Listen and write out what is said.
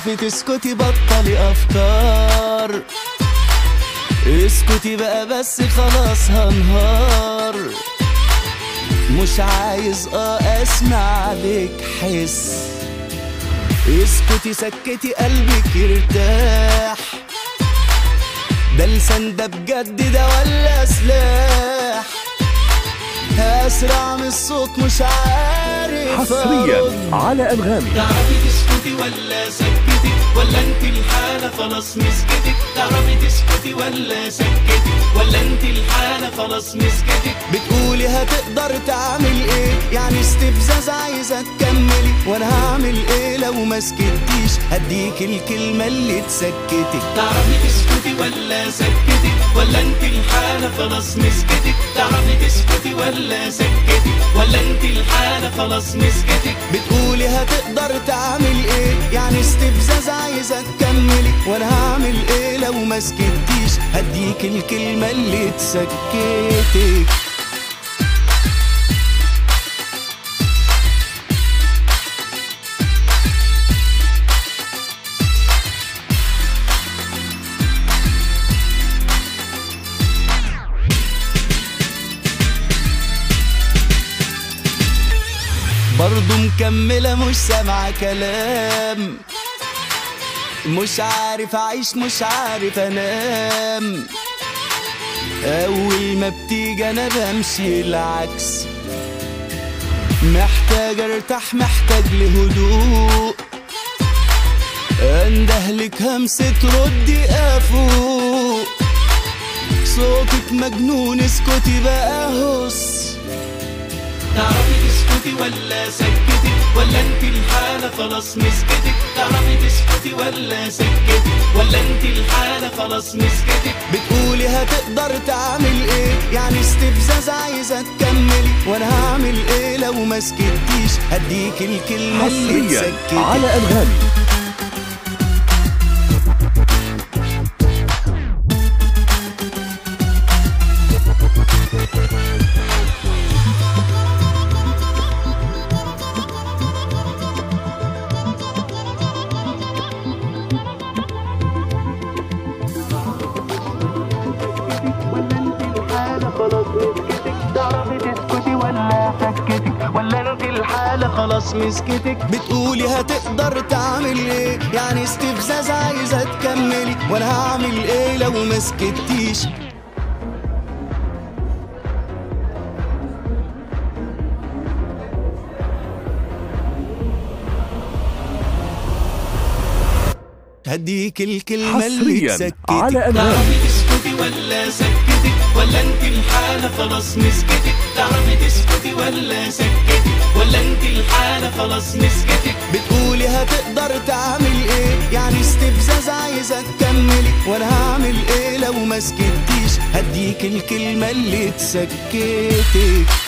تعرفي تسكتي بطلي افكار اسكتي بقى بس خلاص هنهار مش عايز اه اسمع لك حس اسكتي سكتي قلبك يرتاح ده لسان ده بجد ده ولا سلاح اسرع من الصوت مش عارف حصريا أرد. على أنغامي تعرفي تسكتي ولا سكتي ولا انت الحالة خلاص مسكتي تعرفي تسكتي ولا سكتي ولا انت الحالة خلاص مسكتي بتقولي هتقدر تعمل ايه يعني استفزاز عايزة تكملي وانا هعمل ايه لو ما سكتيش هديك الكلمة اللي تسكتك تعرفي تسكتي ولا سكتي ولا انت الحالة خلاص مسكتي تعرفي تسكتي ولا سكتي ولا انت الحالة خلاص مسكتك بتقولي هتقدر تعمل ايه يعني استفزاز عايزة تكملي وانا هعمل ايه لو ما سكتيش هديك الكلمة اللي تسكتك برضو مكملة مش سامعة كلام مش عارف أعيش مش عارف أنام أول ما بتيجي أنا بمشي العكس محتاج ارتاح محتاج لهدوء اندهلك همسة ردي افوق صوتك مجنون اسكتي بقى هس تعرفي تسكتي ولا سكتي ولا انت الحالة خلاص مسكتك تعرفي تسكتي ولا سكتي ولا انت الحالة خلاص مسكتك بتقولي هتقدر تعمل ايه يعني استفزاز عايزة تكملي وانا هعمل ايه لو ما سكتيش هديك الكلمة اللي حصريا تسكتك على أنغامي ولا انت الحالة خلاص مسكتك بتقولي هتقدر تعمل ايه يعني استفزاز عايزة تكملي وانا هعمل ايه لو ما سكتيش هديك الكلمة اللي حصريا تسكتك على أنغامي تعرفي تسكتي ولا سكتي ولا انت الحالة خلاص مسكتك تعرفي تسكتي ولا سكتي ولا انت الحالة خلاص مسكتك بتقولي هتقدر تعمل ايه يعني استفزاز عايزة تكملي وانا هعمل ايه لو ما سكتيش هديك الكلمة اللي تسكتك